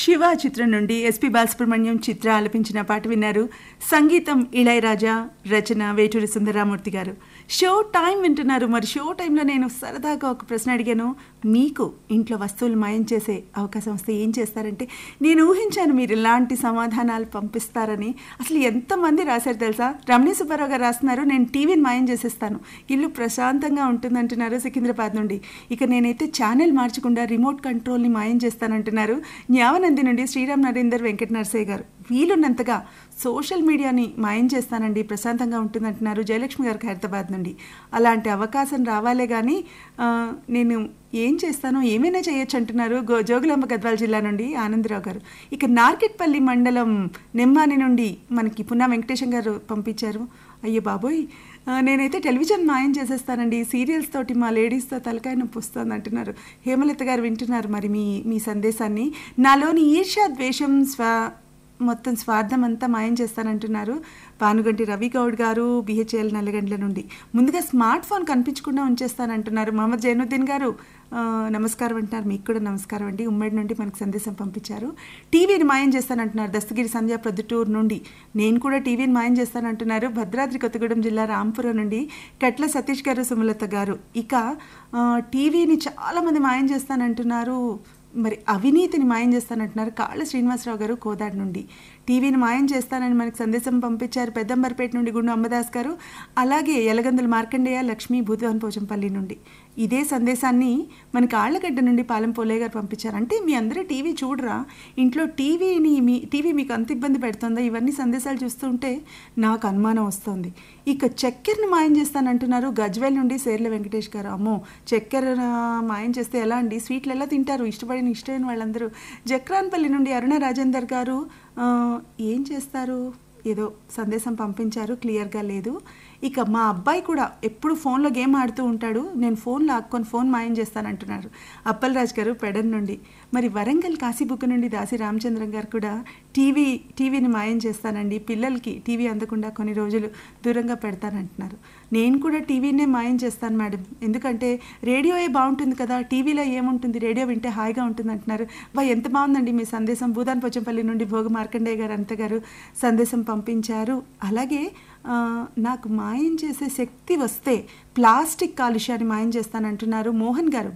శివ చిత్రం నుండి ఎస్పి బాలసుబ్రహ్మణ్యం చిత్ర ఆలపించిన పాట విన్నారు సంగీతం ఇళయరాజా రచన వేటూరి సుందరామూర్తి గారు షో టైం వింటున్నారు మరి షో టైంలో నేను సరదాగా ఒక ప్రశ్న అడిగాను మీకు ఇంట్లో వస్తువులు మాయం చేసే అవకాశం వస్తే ఏం చేస్తారంటే నేను ఊహించాను మీరు ఇలాంటి సమాధానాలు పంపిస్తారని అసలు ఎంతమంది రాశారు తెలుసా రమణీ సుబ్బారావు గారు రాస్తున్నారు నేను టీవీని మాయం చేసేస్తాను ఇల్లు ప్రశాంతంగా ఉంటుందంటున్నారు సికింద్రాబాద్ నుండి ఇక నేనైతే ఛానల్ మార్చకుండా రిమోట్ కంట్రోల్ని మాయం చేస్తానంటున్నారు న్యావనంది నుండి శ్రీరామ్ నరేందర్ వెంకట నరసయ్య గారు వీలున్నంతగా సోషల్ మీడియాని మాయం చేస్తానండి ప్రశాంతంగా ఉంటుందంటున్నారు జయలక్ష్మి గారికి హైదరాబాద్ నుండి అలాంటి అవకాశం రావాలే కానీ ఆ, నేను ఏం చేస్తానో ఏమైనా చేయొచ్చు అంటున్నారు గో జోగులాంబ గద్వాల జిల్లా నుండి ఆనందరావు గారు ఇక నార్కెట్పల్లి మండలం నెమ్మాని నుండి మనకి పున్నా వెంకటేశం గారు పంపించారు అయ్యో బాబోయ్ ఆ, నేనైతే టెలివిజన్ మాయం చేసేస్తానండి సీరియల్స్ తోటి మా లేడీస్తో తలకాయ నొప్పి వస్తుంది అంటున్నారు హేమలత గారు వింటున్నారు మరి మీ మీ సందేశాన్ని నాలోని ఈర్ష్య ద్వేషం స్వ మొత్తం స్వార్థం అంతా మాయం చేస్తానంటున్నారు పానుగంటి రవి గౌడ్ గారు బిహెచ్ఎల్ నల్లగండ్ల నుండి ముందుగా స్మార్ట్ ఫోన్ కనిపించకుండా ఉంచేస్తానంటున్నారు మహమ్మద్ జైనుద్దీన్ గారు ఆ, నమస్కారం అంటున్నారు మీకు కూడా నమస్కారం అండి ఉమ్మడి నుండి మనకు సందేశం పంపించారు టీవీని మాయం చేస్తానంటున్నారు దస్తగిరి సంధ్య ప్రొద్దుటూరు నుండి నేను కూడా టీవీని మాయం చేస్తానంటున్నారు భద్రాద్రి కొత్తగూడెం జిల్లా రాంపురం నుండి కట్ల సతీష్ గారు సుమలత గారు ఇక ఆ, టీవీని చాలామంది మాయం చేస్తానంటున్నారు మరి అవినీతిని మాయం చేస్తానంటున్నారు కాళ్ళ శ్రీనివాసరావు గారు కోదాడ్ నుండి టీవీని మాయం చేస్తానని మనకు సందేశం పంపించారు పెద్దంబర్పేట నుండి గుండు అమ్మదాస్ గారు అలాగే ఎలగందుల మార్కండేయ లక్ష్మీ భూతవన్ పోచంపల్లి నుండి ఇదే సందేశాన్ని మనకి ఆళ్లగడ్డ నుండి పాలెం పోలే గారు పంపించారు అంటే మీ అందరూ టీవీ చూడరా ఇంట్లో టీవీని మీ టీవీ మీకు అంత ఇబ్బంది పెడుతుందా ఇవన్నీ సందేశాలు చూస్తుంటే నాకు అనుమానం వస్తుంది ఇక చక్కెరని మాయం చేస్తానంటున్నారు గజ్వేల్ నుండి సేర్ల వెంకటేష్ గారు అమ్మో చక్కెర ఆ, మాయం చేస్తే ఎలా అండి స్వీట్లు ఎలా తింటారు ఇష్టపడిన ఇష్టమైన వాళ్ళందరూ జక్రాన్పల్లి నుండి అరుణ రాజేందర్ గారు ఆ, ఏం చేస్తారు ఏదో సందేశం పంపించారు క్లియర్గా లేదు ఇక మా అబ్బాయి కూడా ఎప్పుడు ఫోన్లో గేమ్ ఆడుతూ ఉంటాడు నేను ఫోన్ లాక్కొని ఫోన్ మాయం చేస్తానంటున్నారు అప్పలరాజ్ గారు పెడన్ నుండి మరి వరంగల్ కాశీబుక్ నుండి దాసి రామచంద్రం గారు కూడా టీవీ టీవీని మాయం చేస్తానండి పిల్లలకి టీవీ అందకుండా కొన్ని రోజులు దూరంగా పెడతానంటున్నారు నేను కూడా టీవీనే మాయం చేస్తాను మేడం ఎందుకంటే రేడియోయే బాగుంటుంది కదా టీవీలో ఏముంటుంది రేడియో వింటే హాయిగా ఉంటుంది అంటున్నారు బా ఎంత బాగుందండి మీ సందేశం భూదాన్ పోచంపల్లి నుండి భోగ మార్కండేయ గారు అంత గారు సందేశం పంపించారు అలాగే ఆ, నాకు మాయం చేసే శక్తి వస్తే ప్లాస్టిక్ కాలుష్యాన్ని మాయం చేస్తానంటున్నారు మోహన్ గారు